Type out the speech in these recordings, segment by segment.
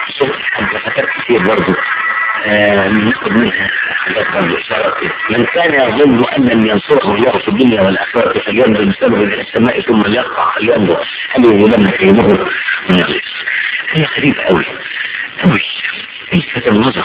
سورة الحج حاجات كتير برضه آه، ناخد منها حاجات برضه إشارات من كان يظن أن لن ينصره الله في الدنيا والآخرة فلينظر بسبب إلى السماء ثم ليقطع فلينظر هل يظلم كيده من الرزق هي غريبة أوي أوي تلفت النظر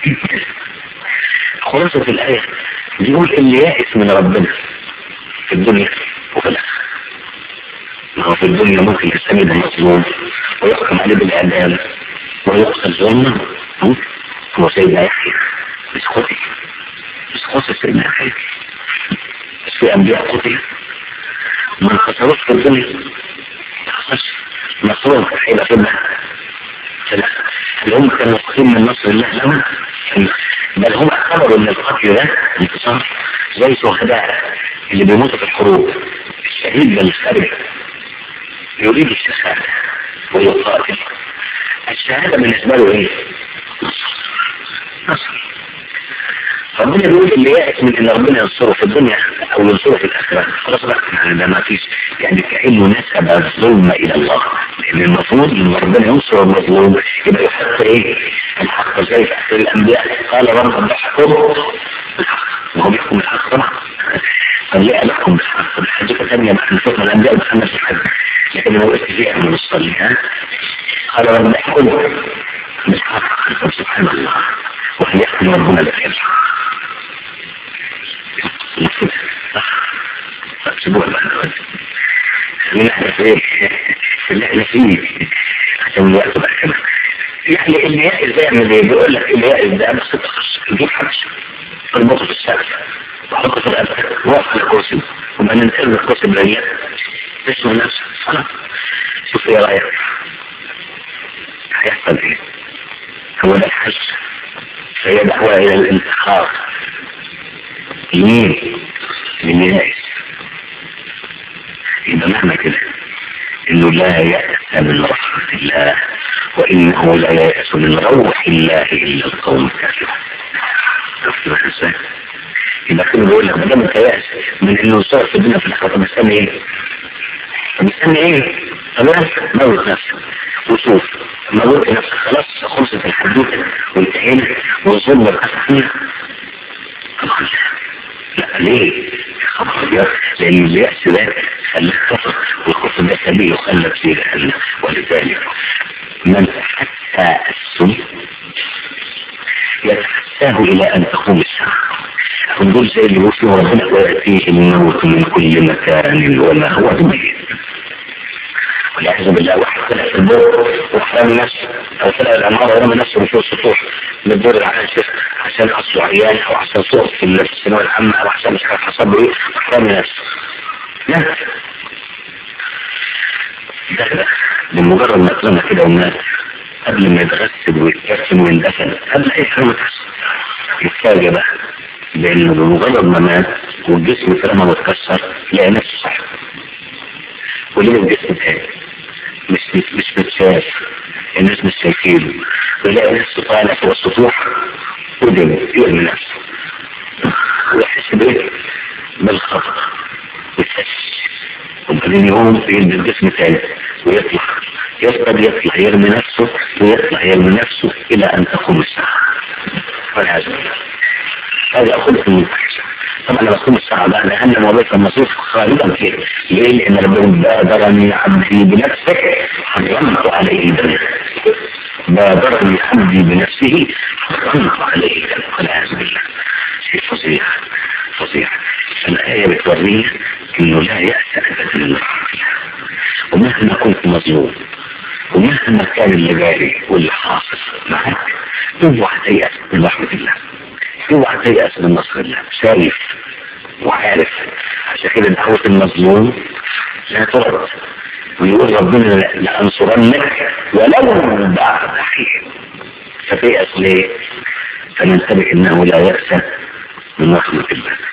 خلاصة الآية بيقول اللي يائس من ربنا في الدنيا وفي الآخرة ما هو في الدنيا ممكن يستند المظلوم ويحكم عليه بالإعدام ويقتل ظلما هو سيدنا يحيى مش قتل مش قتل سيدنا يحيى بس في أنبياء قتل ما انتصروش في الدنيا ما حصلش مصروف هيبقى في لا اللي هم كانوا واثقين من نصر الله لهم بل هم اعتبروا ان القتل ده انتصار زي شهداء اللي بيموتوا في الحروب الشهيد بالخارج يريد الشهادة ويقاتل الشهادة بالنسبة له ايه؟ نصر ربنا بيقول اللي يأس من ان ربنا ينصره في الدنيا او ينصره في الاخرة خلاص بقى يعني ده ما فيش يعني كأنه نسب الظلم الى الله لان المفروض ان ربنا ينصر المظلوم يبقى يحق ايه الحق زي في اخر الانبياء قال رب احكم بالحق وهو بيحكم بالحق طبعا فليه بحكم بالحق الحديثة ثانية بقى نشوفنا الانبياء بتحمل في الحج لكن ما وقفت فيها من الصلي ها قال رب احكم بالحق سبحان الله وهل يحكم ربنا بالحق سيبوها بقى خلينا احنا في ايه في اللي احنا فيه عشان الوقت بقى كده يعني اللي يائس ده يعمل ايه بيقول لك اللي يائس ده بس تخش تجيب حبس تربطه في السقف وحطه في الأبد وقف على الكرسي وما ننتهي الكرسي بالعيال تسمع نفسك صلاة شوف ايه رايك هيحصل ايه هو ده الحج فهي دعوة الى الانتحار لمين اللي يائس يبقى معنى كده انه لا يأس من رحمة الله وانه لا يأس من روح الله الا القوم الكافرون شفت بقى ازاي يبقى كده بيقول لك ما دام انت يأس من انه يصير في الدنيا في الاخره مستني ايه؟ مستني ايه؟ خلاص موت نفسك وشوف موت نفسك خلاص خلصت الحدوته وانتهينا والظلم القسم طبعا لا ليه؟ خبر يا لان اليأس ده خليك كفر والكفر ده سبيل يخلد في جهنم ولذلك من حتى السم يتحساه الى ان تقوم الساعه دول زي اللي بيقول فيهم ربنا ويأتيه الموت من كل مكان وما هو بميت والعياذ بالله واحد طلع في الدور وحرم نفسه او طلع الانهار ورمى نفسه من فوق السطوح من الدور العاشر عشان اصله عيان او عشان صوت في الثانويه العامه او عشان مش عارف حصل له ايه وحرم نفسه لا ده بمجرد ما اترمى كده ومات قبل ما يتغسل ويتكفن ويندفن قبل اي حاجه ما تحصل يتفاجئ بقى لانه بمجرد ما مات والجسم اترمى واتكسر يلاقي نفسه صح وليه الجسم تاني مش مش مش متشاف الناس مش شايفينه ويلاقي نفسه طالع فوق السطوح ودم يرمي نفسه ويحس بايه؟ بالخطر يتفش وبعدين يقوم يلبس الجسم تاني ويطلع يفقد يطلع يرمي نفسه ويطلع يرمي نفسه الى ان تقوم الساعه والعياذ بالله هذا خلق من الفحشة طبعا لما تكون الساعة بقى جهنم وبيت المصير خالدا فيه ليه؟ لأن ربنا بادرني عبدي بنفسه حرمت عليه دمه بادرني عبدي بنفسه حرمت عليه دمه والعياذ بالله شيء فظيع فظيع الآية بتوريه إنه لا يأس أبدا من رحمة الله ومهما كنت مظلوم ومهما كان اللي جاري واللي حاصل معك اوعى تيأس من رحمة الله اوعى تيأس من نصر الله شايف وعارف عشان كده دعوة المظلوم لا ترد ويقول ربنا لأنصرنك ولو بعد حين فتيأس ليه؟ فننتبه انه لا يأس من رحمة الله